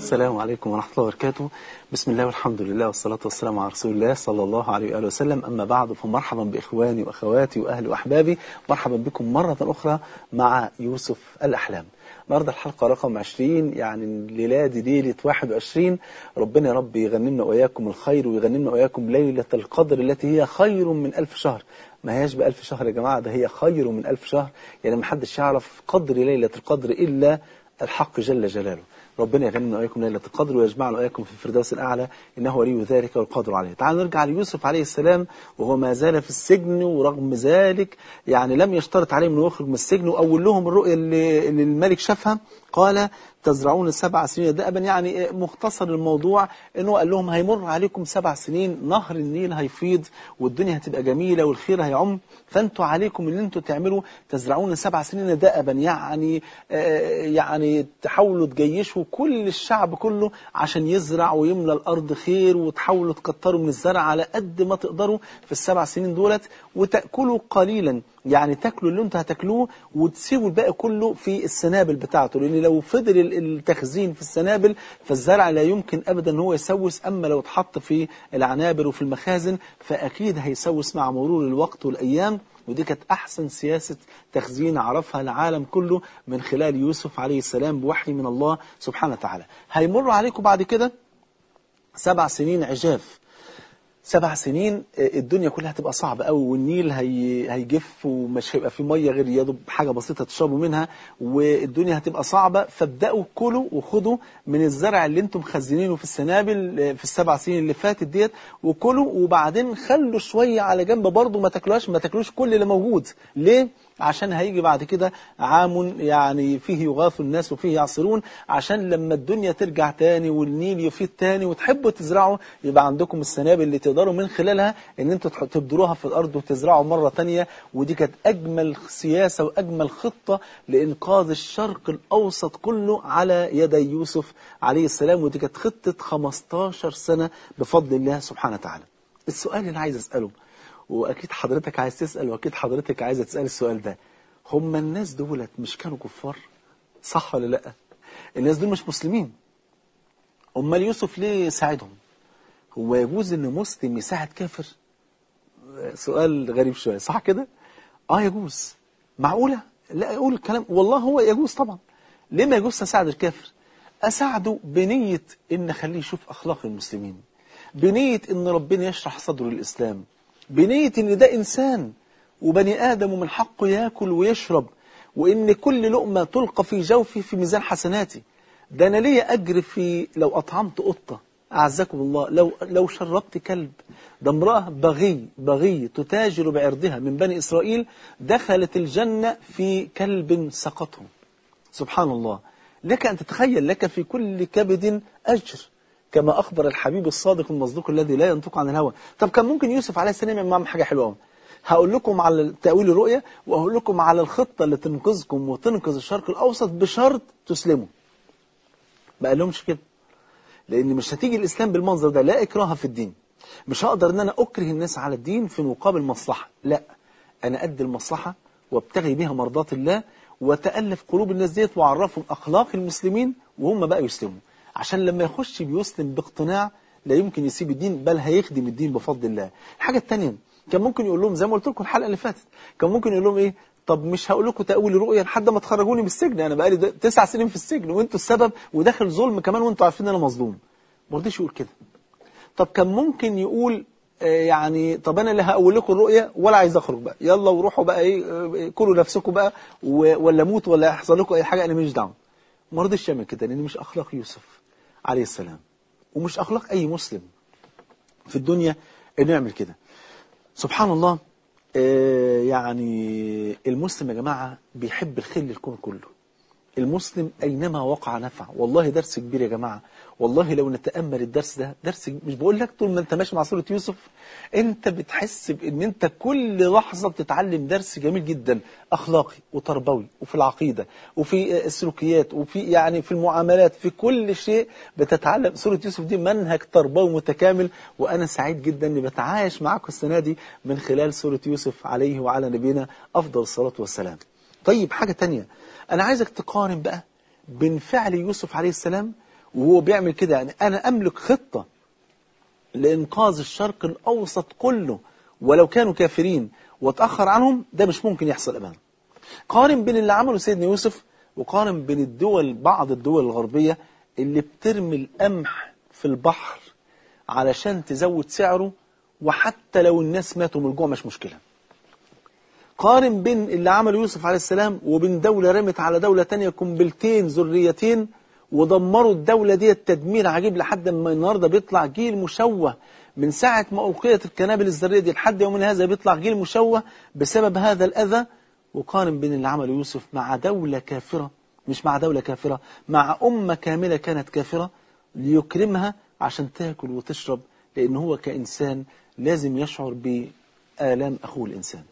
السلام عليكم ورحمة الله وبركاته بسم الله والحمد لله والصلاة والسلام على رسول الله صلى الله عليه وآله وسلم أما بعد فمرحبا بإخواني وأخواتي وأهلي وأحبابي مرحبا بكم مرة أخرى مع يوسف الأحلام النهارده الحلقة رقم 20 يعني الليلة دي ليلة 21 ربنا يا رب يغنمنا وإياكم الخير ويغنمنا وإياكم ليلة القدر التي هي خير من ألف شهر ما هياش بألف شهر يا جماعة ده هي خير من ألف شهر يعني ما حدش يعرف قدر ليلة القدر إلا الحق جل جلاله ربنا يغنمنا وإياكم ليلة القدر ويجمعنا وإياكم في الفردوس الأعلى إنه ولي ذلك والقادر عليه تعالوا نرجع ليوسف عليه السلام وهو ما زال في السجن ورغم ذلك يعني لم يشترط عليه انه يخرج من السجن وأول لهم الرؤيا اللي, اللي الملك شافها قال تزرعون سبع سنين دأبا يعني مختصر الموضوع انه قال لهم هيمر عليكم سبع سنين نهر النيل هيفيض والدنيا هتبقى جميلة والخير هيعم فانتوا عليكم ان انتوا تعملوا تزرعون سبع سنين دأبا يعني يعني تحاولوا تجيشوا كل الشعب كله عشان يزرع ويملى الارض خير وتحاولوا تكتروا من الزرع على قد ما تقدروا في السبع سنين دولت وتأكلوا قليلا يعني تاكلوا اللي انتوا هتاكلوه وتسيبوا الباقي كله في السنابل بتاعته لان لو فضل التخزين في السنابل فالزرع لا يمكن ابدا ان هو يسوس اما لو اتحط في العنابر وفي المخازن فاكيد هيسوس مع مرور الوقت والايام ودي كانت احسن سياسه تخزين عرفها العالم كله من خلال يوسف عليه السلام بوحي من الله سبحانه وتعالى هيمر عليكم بعد كده سبع سنين عجاف سبع سنين الدنيا كلها هتبقى صعبة قوي والنيل هي هيجف ومش هيبقى في مية غير يا دوب حاجة بسيطة تشربوا منها والدنيا هتبقى صعبة فابدأوا كلوا وخدوا من الزرع اللي انتم مخزنينه في السنابل في السبع سنين اللي فاتت ديت وكلوا وبعدين خلوا شوية على جنب برضه ما تاكلوش ما تاكلوش كل اللي موجود ليه؟ عشان هيجي بعد كده عام يعني فيه يغاث الناس وفيه يعصرون عشان لما الدنيا ترجع تاني والنيل يفيض تاني وتحبوا تزرعوا يبقى عندكم السنابل اللي تقدروا من خلالها ان انتوا تبدروها في الارض وتزرعوا مرة تانية ودي كانت اجمل سياسة واجمل خطة لانقاذ الشرق الاوسط كله على يدي يوسف عليه السلام ودي كانت خطة 15 سنة بفضل الله سبحانه وتعالى السؤال اللي عايز اسأله واكيد حضرتك عايز تسأل واكيد حضرتك عايزه تسأل السؤال ده هم الناس دولت مش كانوا كفار صح ولا لا الناس دول مش مسلمين امال يوسف ليه ساعدهم هو يجوز ان مسلم يساعد كافر سؤال غريب شويه صح كده اه يجوز معقوله لا اقول الكلام والله هو يجوز طبعا ليه ما يجوز اساعد الكافر اساعده بنيه ان اخليه يشوف اخلاق المسلمين بنيه ان ربنا يشرح صدره للاسلام بنية ان ده انسان وبني ادم ومن حقه ياكل ويشرب وان كل لقمة تلقى في جوفي في ميزان حسناتي ده انا ليا اجر في لو اطعمت قطة اعزكم الله لو لو شربت كلب ده امرأة بغي بغي تتاجر بعرضها من بني اسرائيل دخلت الجنة في كلب سقطه سبحان الله لك ان تتخيل لك في كل كبد اجر كما أخبر الحبيب الصادق المصدوق الذي لا ينطق عن الهوى طب كان ممكن يوسف عليه السلام يعمل معاهم حاجة حلوة قوي هقول لكم على تأويل الرؤية وأقول لكم على الخطة اللي تنقذكم وتنقذ الشرق الأوسط بشرط تسلموا ما قال لهمش كده لأن مش هتيجي الإسلام بالمنظر ده لا إكراه في الدين مش هقدر أن أنا أكره الناس على الدين في مقابل مصلحة لا أنا أدي المصلحة وابتغي بها مرضات الله وتألف قلوب الناس ديت وأعرفهم أخلاق المسلمين وهم بقى يسلموا عشان لما يخش بيسلم باقتناع لا يمكن يسيب الدين بل هيخدم الدين بفضل الله الحاجة الثانية كان ممكن يقول لهم زي ما قلت لكم الحلقة اللي فاتت كان ممكن يقول لهم ايه طب مش هقول لكم تأويل الرؤية لحد ما تخرجوني من السجن انا بقالي تسع سنين في السجن وانتوا السبب وداخل ظلم كمان وانتوا عارفين انا مظلوم ما رضيش يقول كده طب كان ممكن يقول يعني طب انا اللي هقول لكم الرؤيه ولا عايز اخرج بقى يلا وروحوا بقى ايه كلوا نفسكم بقى ولا موت ولا يحصل لكم اي حاجه انا ماليش دعوه ما رضيش يعمل كده لان مش اخلاق يوسف عليه السلام ومش أخلاق أي مسلم في الدنيا إنه يعمل كده سبحان الله آه يعني المسلم يا جماعة بيحب الخير للكون كله المسلم أينما وقع نفع والله درس كبير يا جماعة والله لو نتأمل الدرس ده درس مش بقول لك طول ما انت ماشي مع سورة يوسف انت بتحس بان انت كل لحظة بتتعلم درس جميل جدا اخلاقي وتربوي وفي العقيدة وفي السلوكيات وفي يعني في المعاملات في كل شيء بتتعلم سورة يوسف دي منهج تربوي متكامل وانا سعيد جدا اني بتعايش معاكم السنة دي من خلال سورة يوسف عليه وعلى نبينا افضل الصلاة والسلام طيب حاجة تانية انا عايزك تقارن بقى بين فعل يوسف عليه السلام وهو بيعمل كده يعني أنا أملك خطة لإنقاذ الشرق الأوسط كله ولو كانوا كافرين واتأخر عنهم ده مش ممكن يحصل أبدا قارن بين اللي عمله سيدنا يوسف وقارن بين الدول بعض الدول الغربية اللي بترمي القمح في البحر علشان تزود سعره وحتى لو الناس ماتوا من الجوع مش مشكلة قارن بين اللي عمله يوسف عليه السلام وبين دولة رمت على دولة تانية قنبلتين ذريتين ودمروا الدولة دي تدمير عجيب لحد ما النهاردة بيطلع جيل مشوه من ساعة ما ألقيت القنابل الذرية دي لحد يومنا هذا بيطلع جيل مشوه بسبب هذا الأذى وقارن بين اللي عمله يوسف مع دولة كافرة مش مع دولة كافرة مع أمة كاملة كانت كافرة ليكرمها عشان تاكل وتشرب لأن هو كإنسان لازم يشعر بآلام أخوه الإنسان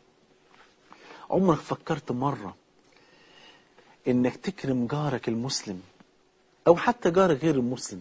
عمرك فكرت مرة إنك تكرم جارك المسلم أو حتى جارك غير المسلم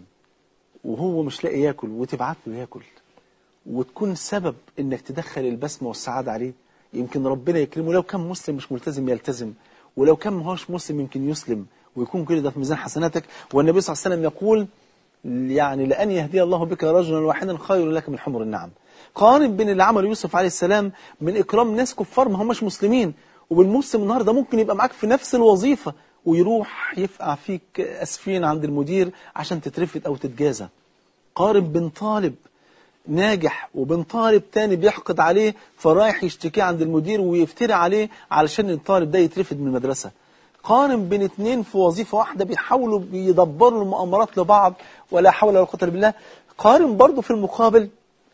وهو مش لاقي ياكل وتبعت له ياكل وتكون سبب إنك تدخل البسمة والسعادة عليه يمكن ربنا يكرمه لو كان مسلم مش ملتزم يلتزم ولو كان ما هوش مسلم يمكن يسلم ويكون كل ده في ميزان حسناتك والنبي صلى الله عليه وسلم يقول يعني لأن يهدي الله بك رجلا واحدا خير لك من حمر النعم قارن بين اللي عمله يوسف عليه السلام من إكرام ناس كفار ما هماش مسلمين وبالمسلم النهاردة ممكن يبقى معاك في نفس الوظيفة ويروح يفقع فيك أسفين عند المدير عشان تترفد أو تتجازى قارن بين طالب ناجح وبين طالب تاني بيحقد عليه فرايح يشتكيه عند المدير ويفتري عليه علشان الطالب ده يترفد من المدرسة قارن بين اتنين في وظيفة واحدة بيحاولوا بيدبروا المؤامرات لبعض ولا حول ولا قوة الا بالله قارن برضه في المقابل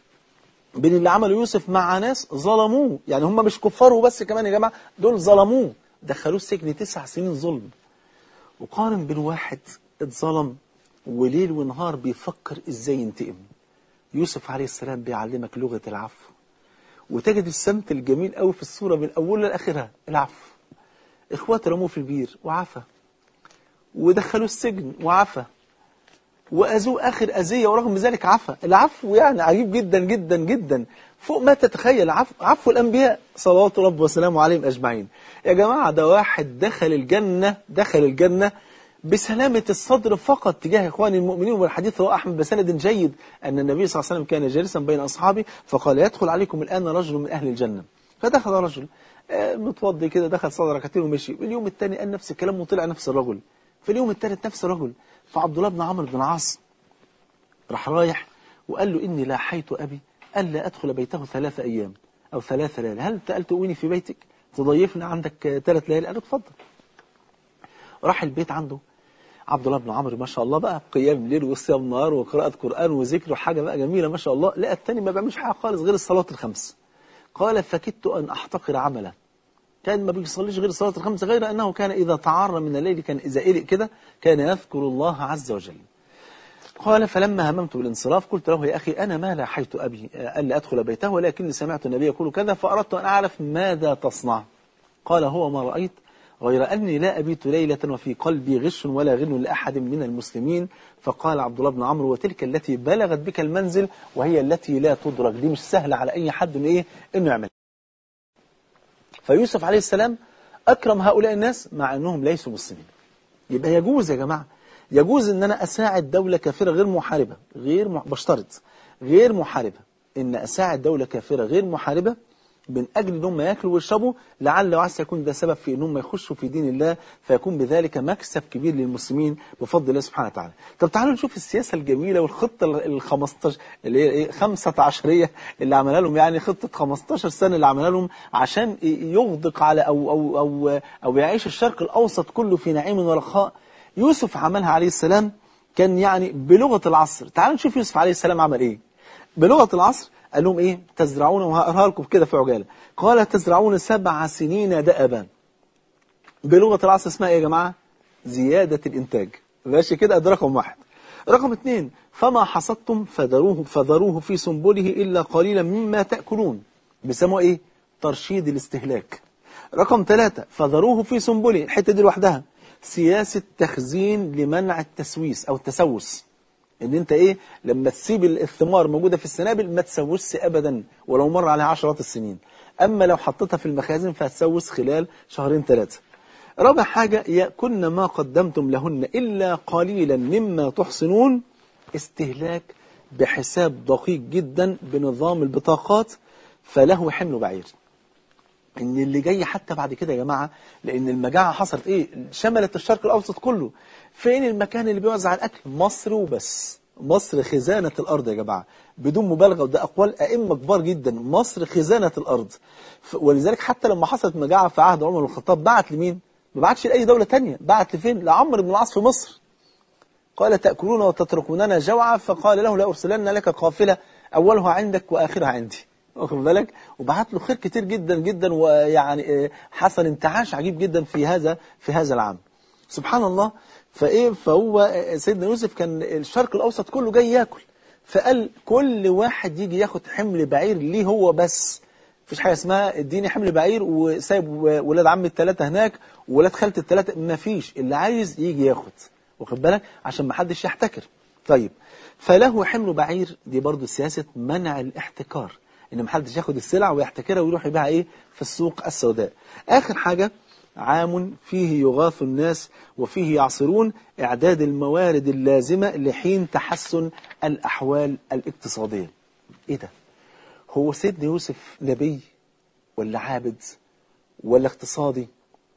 بين اللي عمله يوسف مع ناس ظلموه يعني هم مش كفار وبس كمان يا جماعة دول ظلموه دخلوه السجن تسع سنين ظلم وقارن بين واحد اتظلم وليل ونهار بيفكر ازاي ينتقم يوسف عليه السلام بيعلمك لغة العفو وتجد السمت الجميل قوي في الصورة من أولها لآخرها العفو إخوات رموه في البير وعفى ودخلوه السجن وعفى وأذوه آخر أذية ورغم ذلك عفى العفو يعني عجيب جدا جدا جدا فوق ما تتخيل عفو, عفو الأنبياء صلوات رب وسلامه عليهم أجمعين يا جماعة ده واحد دخل الجنة دخل الجنة بسلامة الصدر فقط تجاه إخواني المؤمنين والحديث رواه أحمد بسند جيد أن النبي صلى الله عليه وسلم كان جالسا بين أصحابه فقال يدخل عليكم الآن رجل من أهل الجنة فدخل رجل متوضي كده دخل صلى ركعتين ومشي اليوم الثاني قال نفس الكلام وطلع نفس الرجل في اليوم الثالث نفس الرجل فعبد الله بن عمرو بن العاص راح رايح وقال له إني لاحيت أبي ألا أدخل بيته ثلاثة أيام أو ثلاثة ليالي هل أنت تؤويني في بيتك تضيفنا عندك ثلاث ليالي قال له اتفضل راح البيت عنده عبد الله بن عمرو ما شاء الله بقى قيام ليل وصيام نهار وقراءة قرآن وذكر وحاجة بقى جميلة ما شاء الله لقى التاني ما بيعملش حاجة خالص غير الصلاة الخمس قال فكدت أن أحتقر عمله كان ما بيصليش غير الصلاة الخمس غير أنه كان إذا تعار من الليل كان إذا قلق كده كان يذكر الله عز وجل قال فلما هممت بالانصراف قلت له يا أخي أنا ما لاحيت أبي ألا أدخل بيته ولكني سمعت النبي يقول كذا فأردت أن أعرف ماذا تصنع قال هو ما رأيت غير أني لا أبيت ليلة وفي قلبي غش ولا غل لأحد من المسلمين فقال عبد الله بن عمرو وتلك التي بلغت بك المنزل وهي التي لا تدرك دي مش سهلة على أي حد إن إيه إنه يعمل فيوسف عليه السلام أكرم هؤلاء الناس مع أنهم ليسوا مسلمين يبقى يجوز يا جماعة يجوز أن أنا أساعد دولة كافرة غير محاربة غير م... بشترط غير محاربة أن أساعد دولة كافرة غير محاربة من أجل أنهم يأكلوا ويشربوا لعل وعسى يكون ده سبب في أنهم يخشوا في دين الله فيكون بذلك مكسب كبير للمسلمين بفضل الله سبحانه وتعالى طب تعالوا نشوف السياسة الجميلة والخطة ال 15 اللي هي ايه 15 اللي عملها لهم يعني خطة 15 سنة اللي عملها لهم عشان يغدق على أو, أو, أو, أو يعيش الشرق الأوسط كله في نعيم ورخاء يوسف عملها عليه السلام كان يعني بلغة العصر تعالوا نشوف يوسف عليه السلام عمل ايه بلغة العصر قال لهم ايه تزرعون وهقراها لكم كده في عجاله قال تزرعون سبع سنين دأبا بلغه العصر اسمها ايه يا جماعه زياده الانتاج ماشي كده ده رقم واحد رقم اثنين فما حصدتم فذروه فذروه في سنبله الا قليلا مما تاكلون بيسموه ايه ترشيد الاستهلاك رقم ثلاثة فذروه في سنبله الحته دي لوحدها سياسه تخزين لمنع التسويس او التسوس ان انت ايه لما تسيب الثمار موجودة في السنابل ما تسوسش ابدا ولو مر عليها عشرات السنين اما لو حطيتها في المخازن فهتسوس خلال شهرين ثلاثة رابع حاجة يأكلن ما قدمتم لهن إلا قليلا مما تحصنون استهلاك بحساب دقيق جدا بنظام البطاقات فله حمل بعير ان اللي جاي حتى بعد كده يا جماعة لان المجاعة حصلت ايه شملت الشرق الاوسط كله فين المكان اللي بيوزع الاكل مصر وبس مصر خزانة الارض يا جماعة بدون مبالغة وده اقوال ائمة كبار جدا مصر خزانة الارض ف- ولذلك حتى لما حصلت مجاعة في عهد عمر بن الخطاب بعت لمين ما بعتش لاي دولة تانية بعت لفين لعمرو بن العاص في مصر قال تأكلون وتتركوننا جوعا فقال له لأرسلن لك قافلة أولها عندك وآخرها عندي واخد بالك وبعت له خير كتير جدا جدا ويعني آه، حصل انتعاش عجيب جدا في هذا في هذا العام سبحان الله فايه فهو آه، سيدنا يوسف كان الشرق الاوسط كله جاي ياكل فقال كل واحد يجي ياخد حمل بعير ليه هو بس مفيش حاجه اسمها اديني حمل بعير وسايب ولاد عمي الثلاثه هناك وولاد خالتي الثلاثه مفيش اللي عايز يجي ياخد واخد بالك عشان ما حدش يحتكر طيب فله حمل بعير دي برضو سياسه منع الاحتكار ان ما حدش ياخد السلع ويحتكرها ويروح يبيعها ايه في السوق السوداء اخر حاجه عام فيه يغاث الناس وفيه يعصرون إعداد الموارد اللازمة لحين تحسن الأحوال الاقتصادية إيه ده؟ هو سيدنا يوسف نبي ولا عابد ولا اقتصادي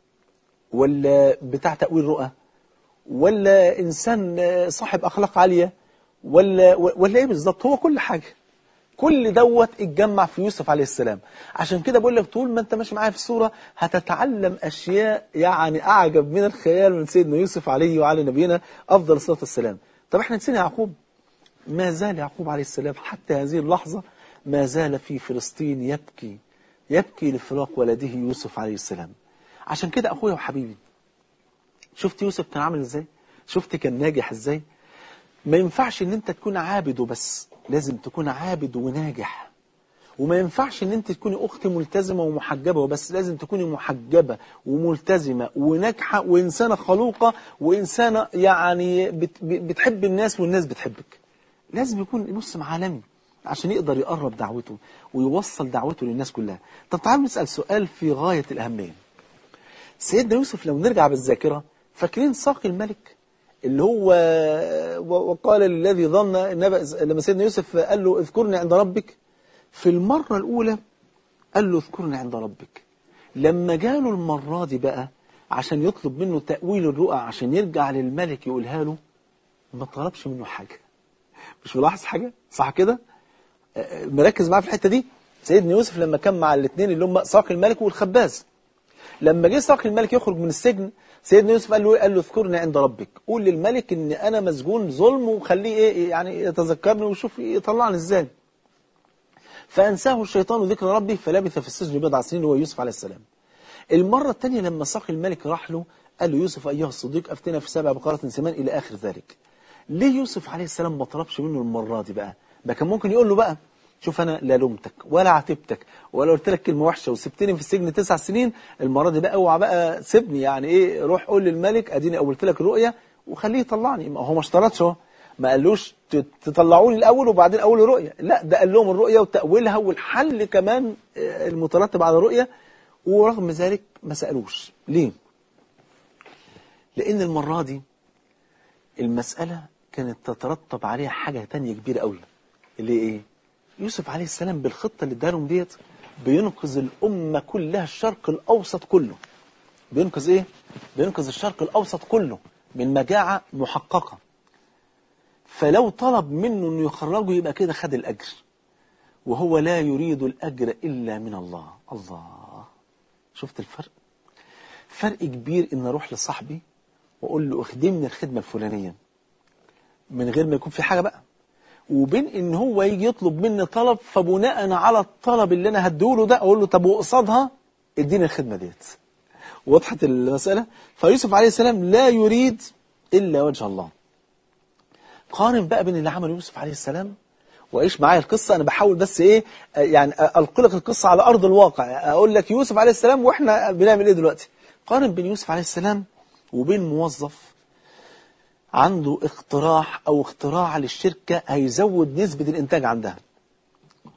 ولا بتاع تأويل رؤى ولا إنسان صاحب أخلاق عالية ولا ولا إيه بالظبط هو كل حاجة كل دوت اتجمع في يوسف عليه السلام عشان كده بقول لك طول ما انت ماشي معايا في الصورة هتتعلم أشياء يعني أعجب من الخيال من سيدنا يوسف عليه وعلى نبينا أفضل الصلاة والسلام طب احنا نسينا يعقوب ما زال يعقوب عليه السلام حتى هذه اللحظة ما زال في فلسطين يبكي يبكي لفراق ولده يوسف عليه السلام عشان كده أخويا وحبيبي شفت يوسف كان عامل ازاي شفت كان ناجح ازاي ما ينفعش ان انت تكون عابد وبس لازم تكون عابد وناجح وما ينفعش ان انت تكوني اخت ملتزمه ومحجبه وبس لازم تكوني محجبه وملتزمه وناجحه وانسانه خلوقه وانسانه يعني بت بتحب الناس والناس بتحبك لازم يكون مسلم عالمي عشان يقدر يقرب دعوته ويوصل دعوته للناس كلها طب تعالوا نسال سؤال في غايه الاهميه سيدنا يوسف لو نرجع بالذاكره فاكرين ساقي الملك اللي هو وقال للذي ظن لما سيدنا يوسف قال له اذكرني عند ربك في المرة الأولى قال له اذكرني عند ربك لما جاله المرة دي بقى عشان يطلب منه تأويل الرؤى عشان يرجع للملك يقولها له ما طلبش منه حاجة مش ملاحظ حاجة صح كده مركز معاه في الحتة دي سيدنا يوسف لما كان مع الاثنين اللي هم ساقي الملك والخباز لما جه ساقي الملك يخرج من السجن سيدنا يوسف قال له قال له اذكرني عند ربك قول للملك ان انا مسجون ظلم وخليه ايه يعني يتذكرني ويشوف يطلعني ازاي فانساه الشيطان ذكر ربه فلبث في السجن بضع سنين وهو يوسف عليه السلام المرة الثانية لما ساقي الملك راح له قال له يوسف أيها الصديق أفتنا في سبع بقرة سمان إلى آخر ذلك ليه يوسف عليه السلام ما طلبش منه المرة دي بقى ما كان ممكن يقول له بقى شوف أنا لا لومتك ولا عاتبتك ولا قلت لك كلمة وحشة وسبتني في السجن تسع سنين المرة دي بقى اوعى بقى سيبني يعني إيه روح قول للملك أديني قولت لك الرؤية وخليه يطلعني ما هو ما اشترطش هو ما قالوش تطلعوني الأول وبعدين أول رؤية لا ده قال لهم الرؤية وتأويلها والحل كمان المترتب على الرؤية ورغم ذلك ما سألوش ليه؟ لأن المرة دي المسألة كانت تترتب عليها حاجة تانية كبيرة قوي اللي ايه؟ يوسف عليه السلام بالخطة اللي ادالهم ديت بينقذ الأمة كلها الشرق الأوسط كله بينقذ ايه؟ بينقذ الشرق الأوسط كله من مجاعة محققة فلو طلب منه انه يخرجه يبقى كده خد الأجر وهو لا يريد الأجر إلا من الله الله شفت الفرق فرق كبير ان اروح لصاحبي واقول له اخدمني الخدمة الفلانية من غير ما يكون في حاجة بقى وبين ان هو يجي يطلب مني طلب فبناء على الطلب اللي انا هديله ده اقول له طب وقصادها اديني الخدمة ديت وضحت المسألة فيوسف عليه السلام لا يريد الا وجه الله قارن بقى بين اللي عمله يوسف عليه السلام وعيش معايا القصة أنا بحاول بس إيه يعني ألقي لك القصة على أرض الواقع أقول لك يوسف عليه السلام وإحنا بنعمل إيه دلوقتي قارن بين يوسف عليه السلام وبين موظف عنده اقتراح أو اختراع للشركة هيزود نسبة الإنتاج عندها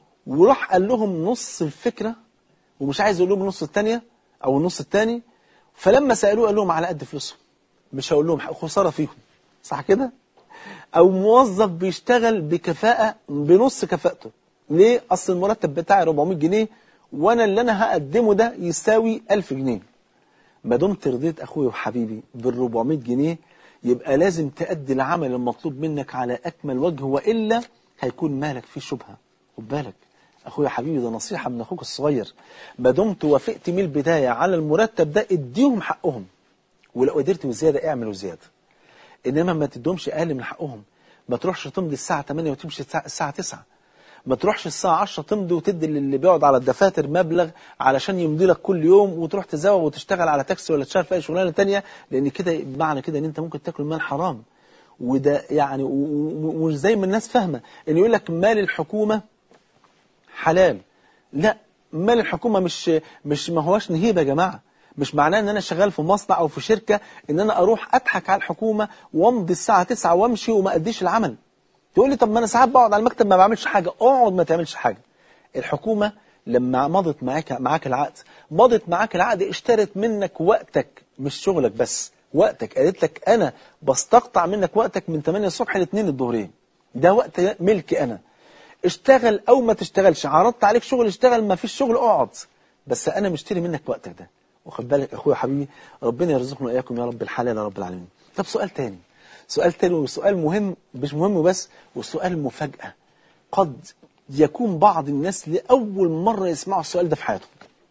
وراح قال لهم نص الفكرة ومش عايز يقول لهم النص الثانية أو النص الثاني فلما سالوه قال لهم على قد فلوسهم مش هقول لهم خساره فيهم صح كده او موظف بيشتغل بكفاءه بنص كفاءته ليه اصل المرتب بتاعي 400 جنيه وانا اللي انا هقدمه ده يساوي 1000 جنيه ما دمت رضيت اخويا وحبيبي بال 400 جنيه يبقى لازم تأدي العمل المطلوب منك على اكمل وجه والا هيكون مالك فيه شبهه خد بالك اخويا حبيبي ده نصيحه من اخوك الصغير ما دمت وافقت من البدايه على المرتب ده اديهم حقهم ولو قدرت وزياده اعمل وزياده انما ما تدهمش اقل من حقهم ما تروحش تمضي الساعه 8 وتمشي الساعه 9 ما تروحش الساعة 10 تمضي وتدي اللي بيقعد على الدفاتر مبلغ علشان يمضي لك كل يوم وتروح تزوغ وتشتغل على تاكسي ولا تشتغل في اي شغلانه ثانيه لان كده معنى كده ان انت ممكن تاكل مال حرام وده يعني ومش زي ما الناس فاهمه ان يقول لك مال الحكومه حلال لا مال الحكومه مش مش ما هوش نهيب يا جماعه مش معناه ان انا شغال في مصنع او في شركه ان انا اروح اضحك على الحكومه وامضي الساعه 9 وامشي وما اديش العمل تقول لي طب ما انا ساعات بقعد على المكتب ما بعملش حاجه اقعد ما تعملش حاجه الحكومه لما مضت معاك معاك العقد مضت معاك العقد اشترت منك وقتك مش شغلك بس وقتك قالت لك انا بستقطع منك وقتك من 8 الصبح ل 2 الظهرين ده وقت ملكي انا اشتغل او ما تشتغلش عرضت عليك شغل اشتغل ما فيش شغل اقعد بس انا مشتري منك وقتك ده واخد بالك اخويا حبيبي ربنا يرزقنا واياكم يا رب الحلال يا رب العالمين طب سؤال تاني سؤال تاني وسؤال مهم مش مهم بس وسؤال مفاجأة قد يكون بعض الناس لأول مرة يسمعوا السؤال ده في حياتهم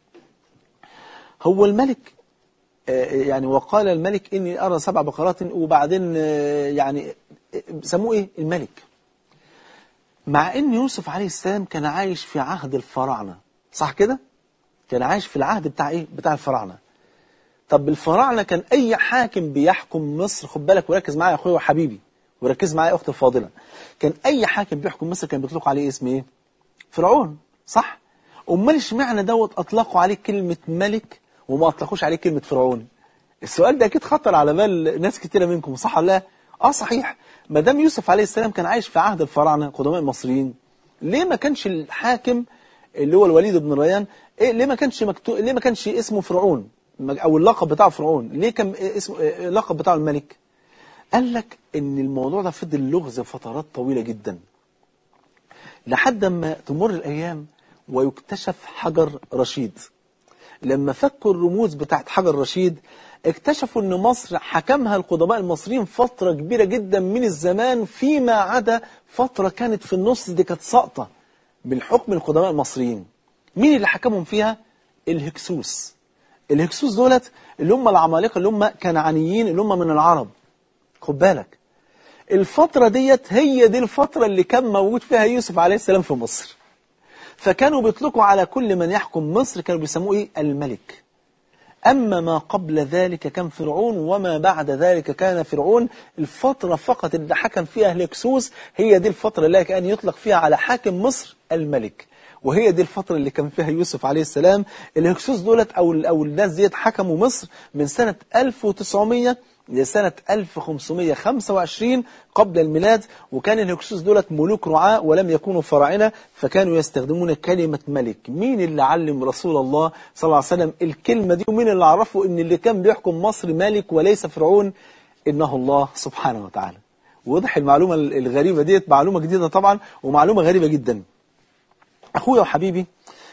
هو الملك يعني وقال الملك إني أرى سبع بقرات وبعدين يعني سموه إيه الملك مع إن يوسف عليه السلام كان عايش في عهد الفراعنة صح كده كان عايش في العهد بتاع إيه بتاع الفراعنة طب الفراعنة كان أي حاكم بيحكم مصر خد بالك وركز معايا يا أخويا وحبيبي وركز معايا يا أختي الفاضلة كان أي حاكم بيحكم مصر كان بيطلقوا عليه اسم إيه؟ فرعون صح؟ أمال اشمعنى دوت أطلقوا عليه كلمة ملك وما أطلقوش عليه كلمة فرعون؟ السؤال ده أكيد خطر على بال ناس كتيرة منكم صح ولا لا؟ آه صحيح ما دام يوسف عليه السلام كان عايش في عهد الفراعنة قدماء المصريين ليه ما كانش الحاكم اللي هو الوليد بن ريان إيه ليه ما كانش مكتوب ليه ما كانش اسمه فرعون او اللقب بتاعه فرعون ليه كان اسمه اللقب بتاعه الملك قال لك ان الموضوع ده فضل لغز فترات طويلة جدا لحد ما تمر الايام ويكتشف حجر رشيد لما فكوا الرموز بتاعت حجر رشيد اكتشفوا ان مصر حكمها القدماء المصريين فترة كبيرة جدا من الزمان فيما عدا فترة كانت في النص دي كانت ساقطة بالحكم القدماء المصريين مين اللي حكمهم فيها الهكسوس الهكسوس دولت اللي هم العمالقه اللي هم كنعانيين اللي هم من العرب خد بالك الفترة ديت هي دي الفترة اللي كان موجود فيها يوسف عليه السلام في مصر فكانوا بيطلقوا على كل من يحكم مصر كانوا بيسموه ايه الملك أما ما قبل ذلك كان فرعون وما بعد ذلك كان فرعون الفترة فقط اللي حكم فيها الهكسوس هي دي الفترة اللي كان يطلق فيها على حاكم مصر الملك وهي دي الفترة اللي كان فيها يوسف عليه السلام الهكسوس دولت أو, أو الناس ديت حكموا مصر من سنة 1900 لسنة 1525 قبل الميلاد وكان الهكسوس دولت ملوك رعاة ولم يكونوا فراعنة فكانوا يستخدمون كلمة ملك مين اللي علم رسول الله صلى الله عليه وسلم الكلمة دي ومين اللي عرفه ان اللي كان بيحكم مصر ملك وليس فرعون إنه الله سبحانه وتعالى وضح المعلومة الغريبة ديت معلومة جديدة طبعا ومعلومة غريبة جدا أخويا وحبيبي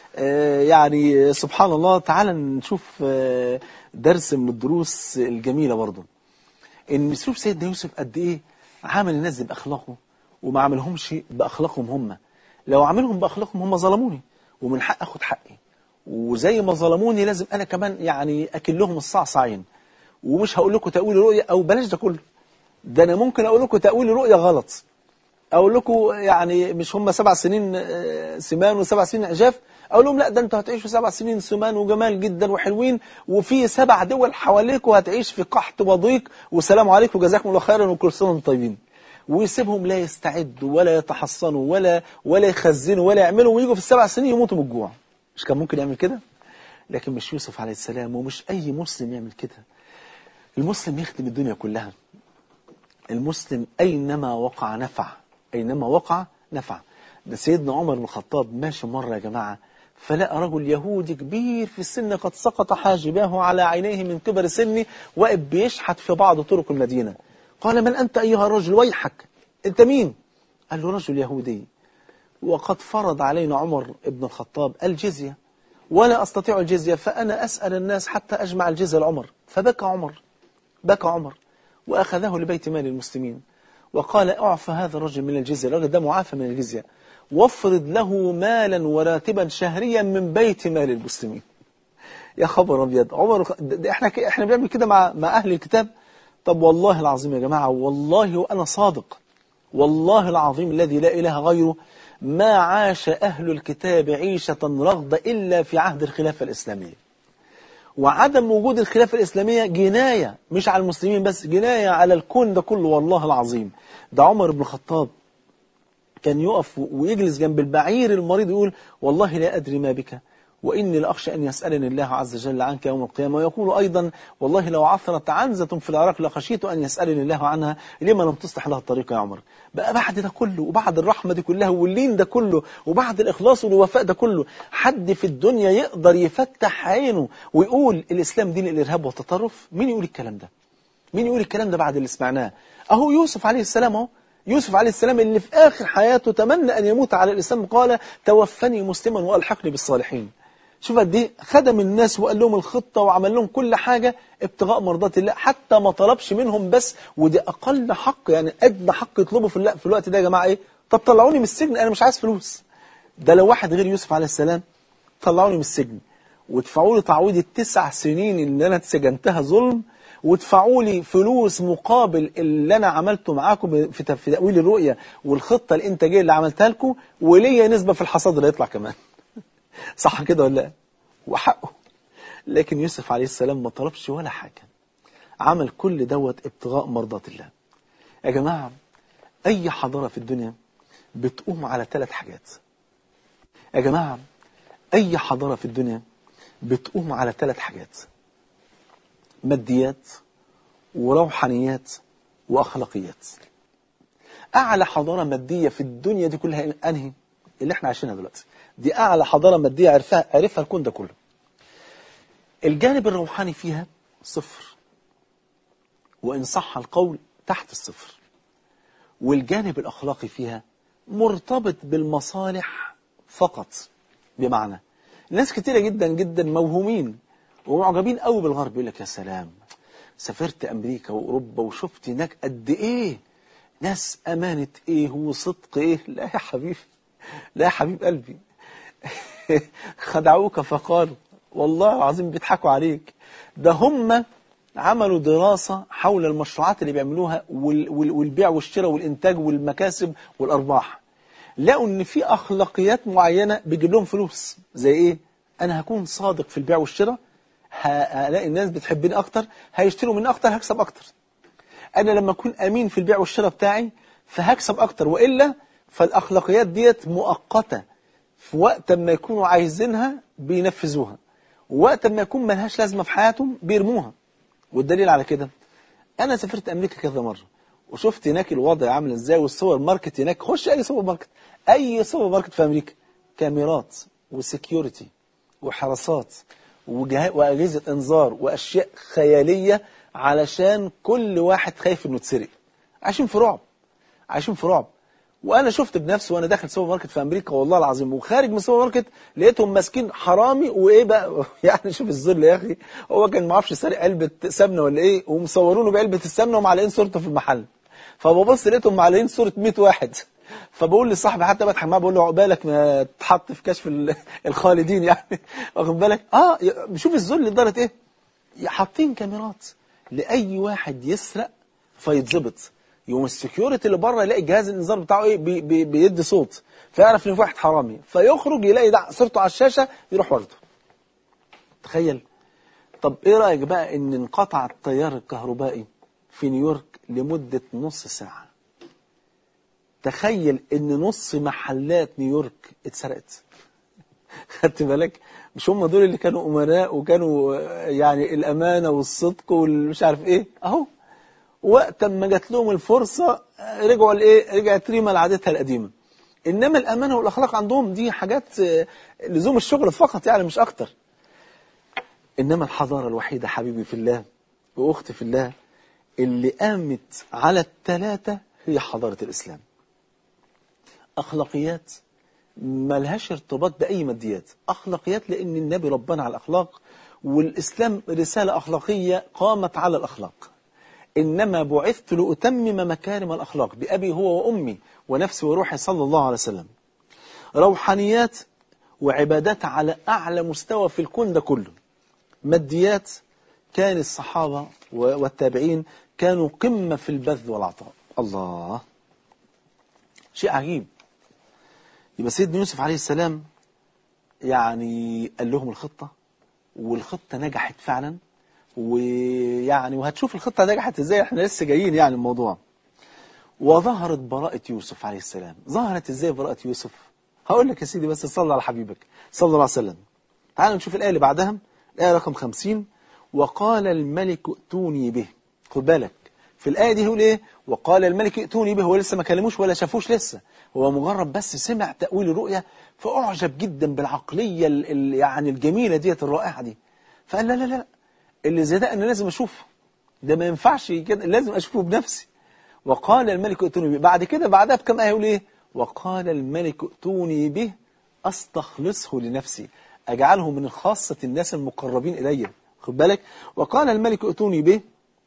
يعني سبحان الله تعالى نشوف درس من الدروس الجميلة برضه ان نشوف سيدنا يوسف قد ايه عامل الناس دي باخلاقه وما عملهمش باخلاقهم هم لو عملهم باخلاقهم هم ظلموني ومن حق اخد حقي وزي ما ظلموني لازم انا كمان يعني اكل لهم الصعصعين ومش هقول لكم تاويل رؤيه او بلاش ده كله ده انا ممكن اقول لكم تاويل رؤيه غلط اقول لكم يعني مش هم سبع سنين سمان وسبع سنين عجاف اقول لهم لا ده انتوا هتعيشوا سبع سنين سمان وجمال جدا وحلوين وفي سبع دول حواليكم هتعيش في قحط وضيق والسلام عليكم وجزاكم الله خيرا وكل سنه وانتم طيبين ويسيبهم لا يستعدوا ولا يتحصنوا ولا ولا يخزنوا ولا يعملوا ويجوا في السبع سنين يموتوا من الجوع مش كان ممكن يعمل كده لكن مش يوسف عليه السلام ومش اي مسلم يعمل كده المسلم يخدم الدنيا كلها المسلم اينما وقع نفع اينما وقع نفع ده سيدنا عمر بن الخطاب ماشي مره يا جماعه فلقى رجل يهودي كبير في السن قد سقط حاجباه على عينيه من كبر سنه واقف بيشحت في بعض طرق المدينة قال من أنت أيها الرجل ويحك أنت مين قال له رجل يهودي وقد فرض علينا عمر بن الخطاب الجزية ولا أستطيع الجزية فأنا أسأل الناس حتى أجمع الجزية لعمر فبكى عمر بكى عمر وأخذه لبيت مال المسلمين وقال أعفى هذا الرجل من الجزية الرجل ده معافى من الجزية وافرض له مالا وراتبا شهريا من بيت مال المسلمين يا خبر ابيض عمر ده احنا ك... احنا بنعمل كده مع مع اهل الكتاب طب والله العظيم يا جماعه والله وانا صادق والله العظيم الذي لا اله غيره ما عاش اهل الكتاب عيشه رغده الا في عهد الخلافه الاسلاميه وعدم وجود الخلافه الاسلاميه جنايه مش على المسلمين بس جنايه على الكون ده كله والله العظيم ده عمر بن الخطاب كان يقف ويجلس جنب البعير المريض يقول والله لا أدري ما بك وإني لأخشى أن يسألني الله عز وجل عنك يوم القيامة ويقول أيضا والله لو عثرت عنزة في العراق لخشيت أن يسألني الله عنها لما لم تصلح لها الطريق يا عمر بقى بعد ده كله وبعد الرحمة دي كلها واللين ده كله وبعد الإخلاص والوفاء ده كله حد في الدنيا يقدر يفتح عينه ويقول الإسلام دين الإرهاب والتطرف مين يقول الكلام ده مين يقول الكلام ده بعد اللي سمعناه أهو يوسف عليه السلام أهو يوسف عليه السلام اللي في آخر حياته تمنى أن يموت على الإسلام قال توفني مسلما وألحقني بالصالحين شوف قد ايه خدم الناس وقال لهم الخطة وعمل لهم كل حاجة ابتغاء مرضات الله حتى ما طلبش منهم بس ودي أقل حق يعني أدنى حق يطلبه في, في الوقت ده يا جماعة إيه طب طلعوني من السجن أنا مش عايز فلوس ده لو واحد غير يوسف عليه السلام طلعوني من السجن وادفعوا لي تعويض التسع سنين اللي أنا اتسجنتها ظلم وادفعوا لي فلوس مقابل اللي أنا عملته معاكم في تأويل الرؤية والخطة الإنتاجية اللي عملتها لكم وليا نسبة في الحصاد اللي هيطلع كمان صح كده ولا لا وحقه لكن يوسف عليه السلام ما طلبش ولا حاجة عمل كل دوت ابتغاء مرضات الله يا جماعة أي حضارة في الدنيا بتقوم على ثلاث حاجات يا جماعة أي حضارة في الدنيا بتقوم على ثلاث حاجات ماديات وروحانيات وأخلاقيات أعلى حضارة مادية في الدنيا دي كلها أنهي اللي احنا عايشينها دلوقتي دي أعلى حضارة مادية عرفها, عرفها الكون ده كله الجانب الروحاني فيها صفر وإن صح القول تحت الصفر والجانب الأخلاقي فيها مرتبط بالمصالح فقط بمعنى ناس كتيرة جدا جدا موهومين ومعجبين قوي بالغرب يقول لك يا سلام سافرت أمريكا وأوروبا وشفت هناك قد إيه ناس أمانة إيه وصدق إيه لا يا حبيبي لا يا حبيب قلبي خدعوك فقالوا والله العظيم بيضحكوا عليك ده هم عملوا دراسة حول المشروعات اللي بيعملوها والبيع والشراء والإنتاج والمكاسب والأرباح لقوا إن في أخلاقيات معينة بيجيب لهم فلوس زي إيه؟ أنا هكون صادق في البيع والشراء هلاقي الناس بتحبني أكتر هيشتروا مني أكتر هكسب أكتر أنا لما أكون أمين في البيع والشراء بتاعي فهكسب أكتر وإلا فالأخلاقيات ديت مؤقتة في وقت ما يكونوا عايزينها بينفذوها ووقت ما يكون ملهاش لازمة في حياتهم بيرموها والدليل على كده أنا سافرت أمريكا كذا مرة وشفت هناك الوضع عامل ازاي والسوبر ماركت هناك خش أي سوبر ماركت أي سوبر ماركت في أمريكا كاميرات وسكيورتي وحراسات وأجهزة إنذار وأشياء خيالية علشان كل واحد خايف إنه يتسرق عايشين في رعب عايشين في رعب وانا شفت بنفسي وانا داخل سوبر ماركت في امريكا والله العظيم وخارج من السوبر ماركت لقيتهم ماسكين حرامي وايه بقى يعني شوف الذل يا اخي هو كان ما اعرفش سارق علبه سمنه ولا ايه ومصورونه بعلبه السمنه ومعلقين صورته في المحل فببص لقيتهم معلقين صوره 100 واحد فبقول لصاحبي حتى بضحك معاه بقول له عقبالك ما تحط في كشف الخالدين يعني واخد بالك اه شوف الذل لدرجه ايه حاطين كاميرات لاي واحد يسرق فيتظبط يوم السكيورتي اللي بره يلاقي جهاز الانذار بتاعه ايه بي بي بيدي صوت فيعرف ان في واحد حرامي فيخرج يلاقي ده صورته على الشاشه يروح واخده تخيل طب ايه رايك بقى ان انقطع التيار الكهربائي في نيويورك لمده نص ساعه تخيل ان نص محلات نيويورك اتسرقت خدت بالك مش هم دول اللي كانوا امراء وكانوا يعني الامانه والصدق والمش عارف ايه اهو وقت ما جات لهم الفرصة رجعوا لايه رجعت ريما لعادتها القديمة إنما الأمانة والأخلاق عندهم دي حاجات آه، لزوم الشغل فقط يعني مش أكتر إنما الحضارة الوحيدة حبيبي في الله وأختي في الله اللي قامت على الثلاثة هي حضارة الإسلام أخلاقيات ملهاش ارتباط بأي ماديات أخلاقيات لأن النبي ربنا على الأخلاق والإسلام رسالة أخلاقية قامت على الأخلاق إنما بعثت لأتمم مكارم الأخلاق بأبي هو وأمي ونفسي وروحي صلى الله عليه وسلم روحانيات وعبادات على أعلى مستوى في الكون ده كله ماديات كان الصحابة والتابعين كانوا قمة في البذل والعطاء الله شيء عجيب يبقى سيدنا يوسف عليه السلام يعني قال لهم الخطة والخطة نجحت فعلا ويعني وهتشوف الخطة نجحت ازاي احنا لسه جايين يعني الموضوع وظهرت براءة يوسف عليه السلام ظهرت ازاي براءة يوسف هقول لك يا سيدي بس صلى على حبيبك صلى الله عليه وسلم تعالوا نشوف الآية اللي بعدها الآية رقم 50 وقال الملك ائتوني به خد بالك في الآية دي يقول إيه وقال الملك ائتوني به هو لسه ما كلموش ولا شافوش لسه هو مجرد بس سمع تأويل الرؤيا فأعجب جدا بالعقلية ال ال يعني الجميلة ديت الرائعة دي فقال لا لا لا اللي زي ده أنا لازم أشوفه ده ما ينفعش كده لازم أشوفه بنفسي وقال الملك ائتوني به بعد كده بعدها بكم آية يقول إيه وقال الملك ائتوني به أستخلصه لنفسي أجعله من خاصة الناس المقربين إلي خد بالك وقال الملك ائتوني به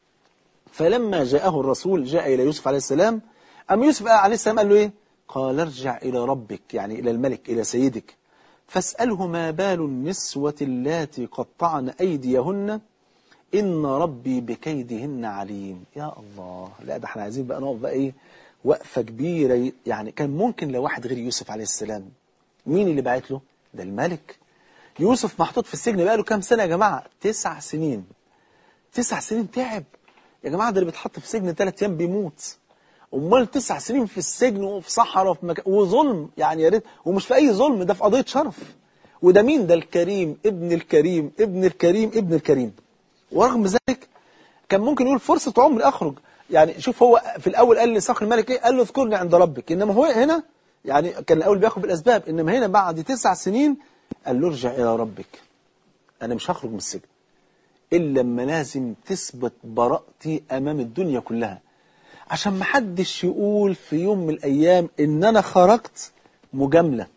فلما جاءه الرسول جاء إلى يوسف عليه السلام أما يوسف عليه السلام قال له إيه قال ارجع إلى ربك يعني إلى الملك إلى سيدك فاسأله ما بال النسوة اللاتي قطعن أيديهن إن ربي بكيدهن عليم يا الله لا ده احنا عايزين بقى نقف بقى إيه وقفة كبيرة يعني كان ممكن لو واحد غير يوسف عليه السلام مين اللي بعت له ده الملك يوسف محطوط في السجن بقى له كام سنة يا جماعة تسع سنين تسع سنين تعب يا جماعة ده اللي بيتحط في سجن ثلاث أيام بيموت امال تسع سنين في السجن وفي صحراء وفي مكان وظلم يعني يا ريت ومش في اي ظلم ده في قضيه شرف وده مين ده الكريم ابن الكريم ابن الكريم ابن الكريم ورغم ذلك كان ممكن يقول فرصه عمري اخرج يعني شوف هو في الاول قال لصخر الملك ايه قال له اذكرني عند ربك انما هو هنا يعني كان الاول بياخد بالاسباب انما هنا بعد تسع سنين قال له ارجع الى ربك انا مش هخرج من السجن الا لما لازم تثبت براءتي امام الدنيا كلها عشان ما حدش يقول في يوم من الأيام إن أنا خرجت مجاملة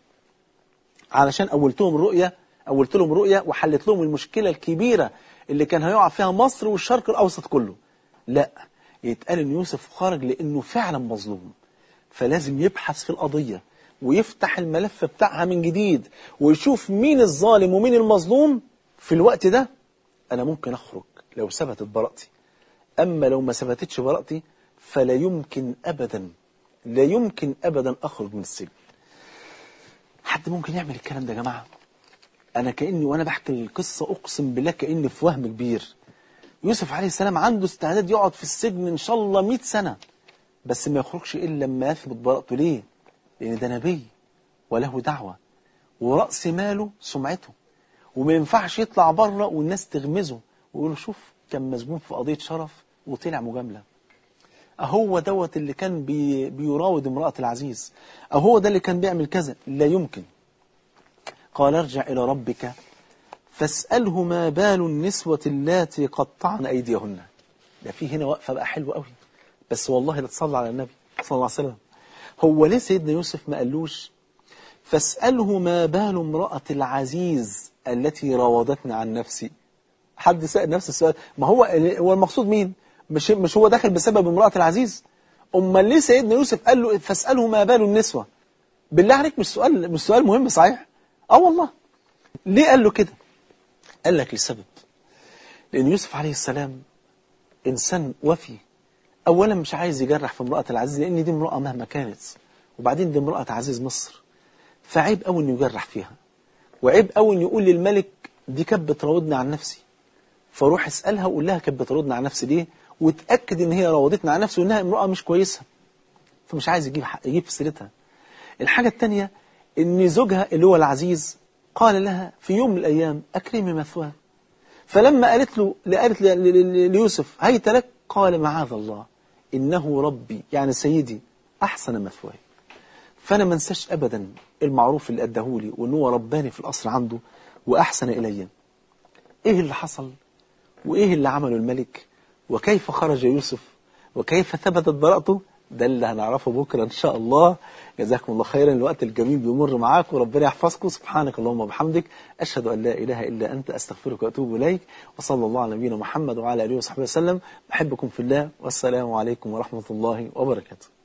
علشان أولتهم رؤية أولت لهم رؤية وحلت لهم المشكلة الكبيرة اللي كان هيقع فيها مصر والشرق الأوسط كله لا يتقال إن يوسف خرج لأنه فعلا مظلوم فلازم يبحث في القضية ويفتح الملف بتاعها من جديد ويشوف مين الظالم ومين المظلوم في الوقت ده أنا ممكن أخرج لو ثبتت براءتي أما لو ما ثبتتش براءتي فلا يمكن أبدا لا يمكن أبدا أخرج من السجن حد ممكن يعمل الكلام ده يا جماعة أنا كأني وأنا بحكي القصة أقسم بالله كأني في وهم كبير يوسف عليه السلام عنده استعداد يقعد في السجن إن شاء الله 100 سنة بس ما يخرجش إلا لما يثبت براءته ليه لأن ده نبي وله دعوة ورأس ماله سمعته وما ينفعش يطلع بره والناس تغمزه ويقولوا شوف كان مسجون في قضية شرف وطلع مجاملة أهو دوت اللي كان بي بيراود امرأة العزيز أهو ده اللي كان بيعمل كذا لا يمكن قال ارجع إلى ربك فاسأله ما بال النسوة اللاتي قطعن أيديهن ده في هنا وقفة بقى حلوة قوي بس والله لا تصلى على النبي صلى الله عليه وسلم هو ليه سيدنا يوسف ما قالوش فاسأله ما بال امرأة العزيز التي راودتني عن نفسي حد سأل نفس السؤال ما هو هو المقصود مين مش مش هو داخل بسبب امرأة العزيز امال ليه سيدنا يوسف قال له فاسأله ما بال النسوة بالله عليك مش سؤال مش سؤال مهم صحيح اه والله ليه قال له كده قال لك لسبب لأن يوسف عليه السلام إنسان وفي أولا مش عايز يجرح في امرأة العزيز لأن دي امرأة مهما كانت وبعدين دي امرأة عزيز مصر فعيب قوي إنه يجرح فيها وعيب قوي إنه يقول للملك دي كانت بتراودني عن نفسي فروح اسألها وقول لها كانت بتراودني عن نفسي ليه وتأكد إن هي راودتني عن نفسي وإنها امرأة مش كويسة فمش عايز يجيب حق يجيب في سيرتها الحاجة الثانية إن زوجها اللي هو العزيز قال لها في يوم من الأيام أكرمي مثواه فلما قالت له قالت ليوسف هيت لك قال معاذ الله إنه ربي يعني سيدي أحسن مثواي فأنا ما انساش أبدا المعروف اللي أداهولي وإن هو رباني في القصر عنده وأحسن إلي إيه اللي حصل وإيه اللي عمله الملك وكيف خرج يوسف وكيف ثبتت براءته ده اللي هنعرفه بكرة إن شاء الله جزاكم الله خيرا الوقت الجميل بيمر معاك وربنا يحفظكم سبحانك اللهم وبحمدك أشهد أن لا إله إلا أنت أستغفرك وأتوب إليك وصلى الله على نبينا محمد وعلى آله وصحبه وسلم بحبكم في الله والسلام عليكم ورحمة الله وبركاته